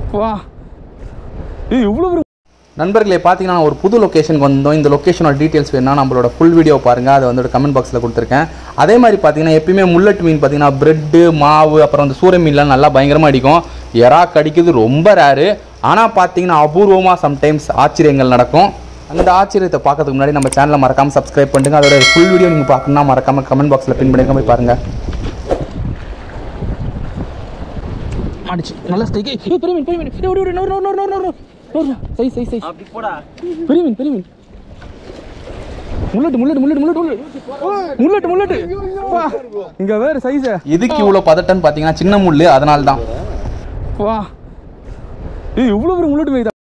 வா ஏய் எவ்வளோ பெரிய நண்பர்களே பார்த்தீங்கன்னா ஒரு புது லொக்கேஷனுக்கு வந்தோம் இந்த லொக்கேஷனோட டீட்டெயில்ஸ் வேணும்னா நம்மளோட ஃபுல் வீடியோ பாருங்கள் அதை வந்து கமெண்ட் பாக்ஸில் கொடுத்துருக்கேன் அதே மாதிரி பார்த்தீங்கன்னா எப்பயுமே முள்ளட் மீன் பார்த்தீங்கன்னா பிரெட்டு மாவு அப்புறம் அந்த சூரை மீன்லாம் நல்லா பயங்கரமாக அடிக்கும் எறா கடிக்கிறது ரொம்ப ரேரு ஆனால் பார்த்தீங்கன்னா அபூர்வமாக சம்டைம்ஸ் ஆச்சரியங்கள் நடக்கும் அந்த ஆச்சரியத்தை பார்க்கறதுக்கு முன்னாடி நம்ம சேனலை மறக்காமல் சப்ஸ்கிரைப் பண்ணுங்க அதோட ஃபுல் வீடியோ நீங்கள் பார்க்கணும்னா மறக்காமல் கமெண்ட் பாக்ஸில் பின் பண்ணிருக்க போய் பாருங்கள் மாடிச்சு நல்லா ஸ்டைக் ஏய் பெரிய மீன் பெரிய மீன் ஓடி ஓடி நோர் நோர் நோர் நோர் நோர் நோர் சை சை சை அப்படி போடா பெரிய மீன் பெரிய மீன் முள்ளட்டு முள்ளட்டு முள்ளட்டு முள்ளட்டு முள்ளட்டு முள்ளட்டு வா இங்க வேற சைஸ் இதுக்கு இவ்வளோ பதட்டம்னு பார்த்தீங்கன்னா சின்ன முள் அதனால தான் வா ஏய் இவ்வளோ பெரிய முள்ளட்டு மேய்தா